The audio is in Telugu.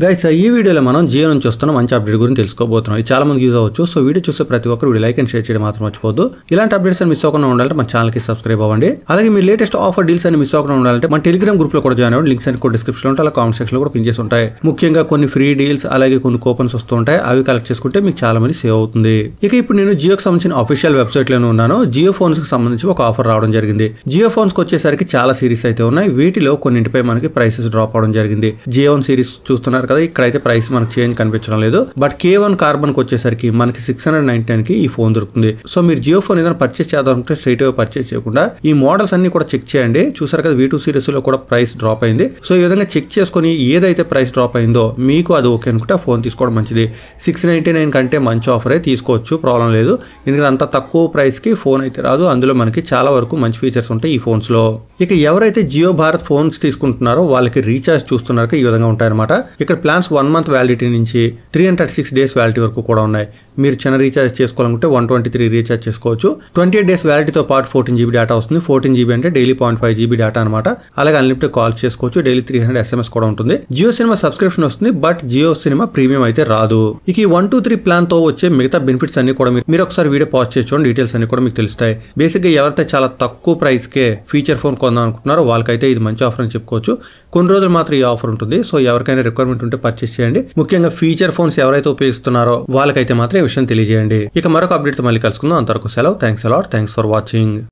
గైస్ ఈ వీడియోలో మనం జియో నుంచి వస్తున్న మంచి అప్డేట్ గురించి తెలుసుకోబోతున్నాం ఇది చాలా మంది యూజ్ అవ్వచ్చు సో వీడియో చూసే ప్రతి ఒక్కరు వీడియో లైక్ అండ్ షేర్ చేయడం మాత్రం మర్చిపోద్దు ఇలాంటి అప్డేట్స్ అని మిస్ అవ్వకుండా ఉండాలంటే మన ఛానల్ కి సబ్స్క్రైబ్ అవ్వండి అలాగే మీ లేటెస్ట్ ఆఫర్ డీల్స్ అని మిస్ అవ్వకుండా ఉండాలంటే మన టెలిగ్రామ్ గ్రూప్ లో కూడా జాయిన్ అవ్వండి లింక్స్ అని కూడా డిస్క్రిప్షన్ ఉంటాయి అలా కామెంట్ సెక్షన్ లో కూడా పిన్ చేసి ఉంటాయి ముఖ్యంగా కొన్ని ఫ్రీ డీల్స్ అలాగే కొన్ని కూపన్స్ వస్తూ ఉంటాయి అవి కలెక్ట్ చేసుకుంటే మీకు చాలా మంది సేవ్ అవుతుంది ఇక ఇప్పుడు నేను జియోకి సంబంధించిన అఫీషియల్ వెబ్సైట్ లోనే ఉన్నాను జియో ఫోన్స్ కి సంబంధించి ఒక ఆఫర్ రావడం జరిగింది జియో ఫోన్స్ కి వచ్చేసరికి చాలా సిరీస్ అయితే ఉన్నాయి వీటిలో కొన్నింటిపై మనకి ప్రైసెస్ డ్రాప్ అవడం జరిగింది జియో వన్ సిరీస్ చూస్తున్నారు కదా ఇక్కడైతే ప్రైస్ మనకి చేంజ్ కనిపించడం లేదు బట్ కే వన్ కార్బన్ కి వచ్చేసరికి మనకి సిక్స్ హండ్రెడ్ నైన్టీ కి ఈ ఫోన్ దొరుకుతుంది సో మీరు జియో ఫోన్ ఏదైనా పర్చేస్ చేద్దామంటే స్ట్రైట్ అవే పర్చేస్ చేయకుండా ఈ మోడల్స్ అన్ని కూడా చెక్ చేయండి చూసారు కదా వీ టూ సిరీస్ లో కూడా ప్రైస్ డ్రాప్ అయింది సో ఈ విధంగా చెక్ చేసుకొని ఏదైతే ప్రైస్ డ్రాప్ అయిందో మీకు అది ఓకే అనుకుంటే ఆ ఫోన్ తీసుకోవడం మంచిది సిక్స్ నైన్టీ నైన్ కంటే మంచి ఆఫరే తీసుకోవచ్చు ప్రాబ్లం లేదు ఎందుకంటే అంత తక్కువ ప్రైస్ కి ఫోన్ అయితే రాదు అందులో మనకి చాలా వరకు మంచి ఫీచర్స్ ఉంటాయి ఈ ఫోన్స్ లో ఇక ఎవరైతే జియో భారత్ ఫోన్స్ తీసుకుంటున్నారో వాళ్ళకి రీఛార్జ్ చూస్తున్నారో ఈ విధంగా ఉంటాయన్నమాట ఇక్కడ ప్లాన్స్ వన్ మంత్ వ్యాలిడిటీ నుంచి three hundred six days validity వరకు కూడా ఉన్నాయి మీరు చిన్న రీఛార్జ్ చేసుకోవాలనుకుంటే వన్ ట్వంటీ త్రీ రీఛార్జ్ చేసుకోవచ్చు ట్వంటీ ఎయిట్ డేస్ వ్యాలిటీతో పాటు ఫోర్టీన్ జీబీ డేటా వస్తుంది ఫోర్టీన్ జీబీ అంటే daily point five GB data అనమాట అలాగే అన్లిమిటెడ్ కాల్ చేసుకోవచ్చు డైలీ త్రీ హండ్రెడ్ ఎస్ఎంఎస్ కూడా ఉంటుంది జియో సినిమా సబ్స్క్రిప్షన్ వస్తుంది బట్ జియో సినిమా ప్రీమియం అయితే రాదు ఇక ఈ వన్ టూ త్రీ ప్లాన్ తో వచ్చే మిగతా బెనిఫిట్స్ అన్ని కూడా మీరు మీరు ఒకసారి వీడియో పాజ్ చేసి చూడండి డీటెయిల్స్ అన్ని కూడా మీకు తెలుస్తాయి బేసిక్ గా ఎవరైతే చాలా తక్కువ ప్రైస్ కే ఫీచర్ ఫోన్ కొందాం అనుకుంటున్నారో వాళ్ళకైతే ఇది మంచి ఆఫర్ అని చెప్పుకోవచ్చు కొన్ని రోజులు మాత్రం ఈ ఆఫర్ ఉంటుంది సో ఎవరికైనా రిక్వైర్మెంట్ ఉంటే పర్చేస్ చేయండి ముఖ్యంగా ఫీచర్ ఫోన్స్ ఎవరైతే ఉపయోగిస్తున్నారో వాళ్ళకైతే మాత్రం ఈ విషయం తెలియజేయండి ఇక మరొక అప్డేట్ మళ్ళీ కలుసుకుందాం అంతవరకు సెలవు thanks a lot thanks for watching